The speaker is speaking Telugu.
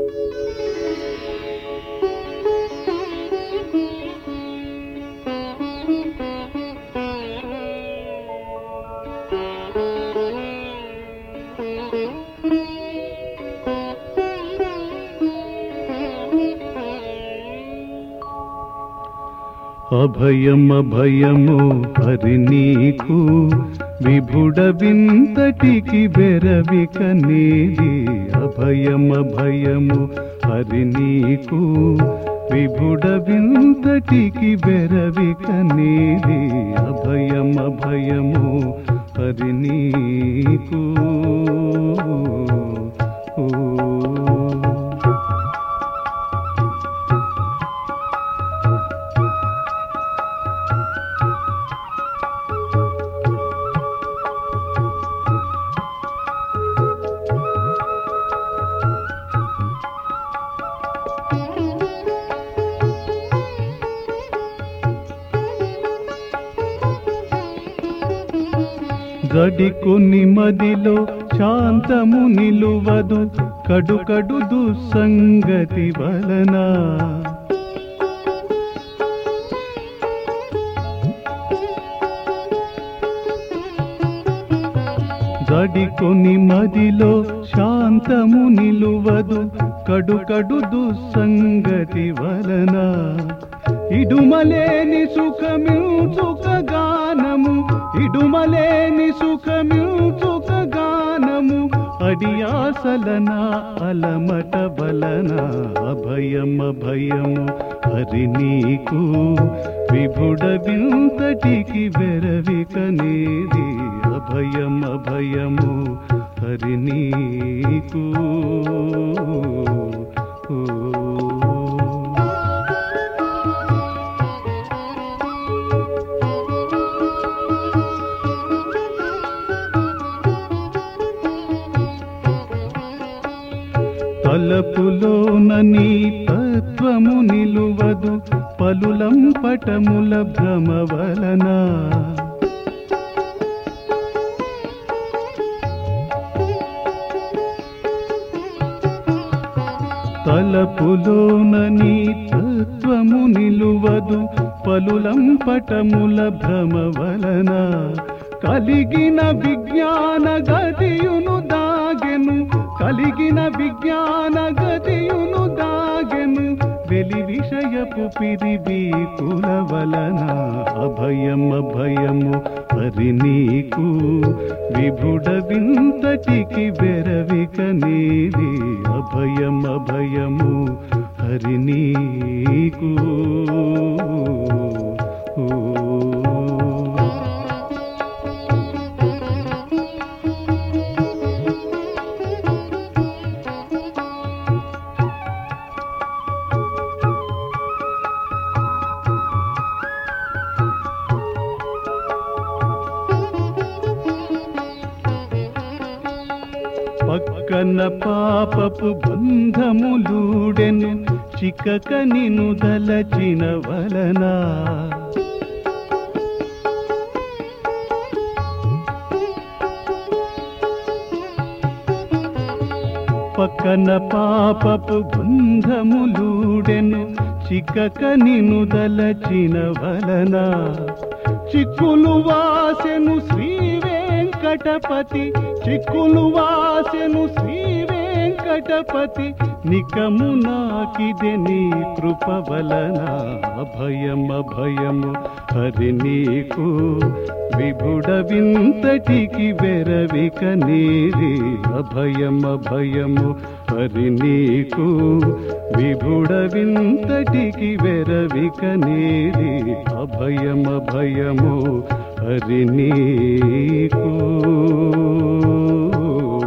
అభయమభయము హరి నీకు విభుడ వింతటికి బెరవిక నీది అభయమభయము హరి నీకు విభుడ వింతటికి బెరవిక నీది అభయమభయము హరి నీకు ఓ గడికొని మదిలో శాంతము నిలువదు కడుకడు దుస్సంగతి వలన గడికొని మదిలో శాంతము నిలువదు కడుకడు దుస్సంగతి వలన ఇడుమలేని సుఖమించుక గానము ఇడుమలేని సుఖమించుక గానము అడియాసలన అలమట బలన అభయం అభయము హరి నీకు విభుడ వింతటికి వెరవిక నేది అభయం అభయము హరి నీకు ఓ తలపులోన నీ తత్వము నిలువదు పలులం పటముల భ్రమ వలన తలపులోన నీ తత్వము నిలువదు పలులం పటముల భ్రమ వలన కలిగిన విజ్ఞాన గతియును దాగెను కలిగిన విజ్ఞాన గతియును దాగెను వెలి విషయపు పిరిబి కుల వలన అభయం అభయము హరి నీకు విభుడ వింతటికి బెరవిక నీది అభయం అభయము హరి నీకు ఓ పక్కన పాపపు బంధములూడెను చిక్కక నిను దలచిన వలన పక్కన పాపపు బంధములూడెను చిక్కక నిను దలచిన వలన చిక్కులు వాసెను శ్రీ వెంకటపతి చిక్కులు వాసెను శ్రీ వెంకటపతి నికము నాకిదే నీ కృప వలన అభయం అభయము హరి నీకు విభుడ వింతటికి వెరవిక నీరి అభయం అభయము హరి నీకు విభుడ వింతటికి వెరవిక నీరి అభయం అభయము హరి నీకు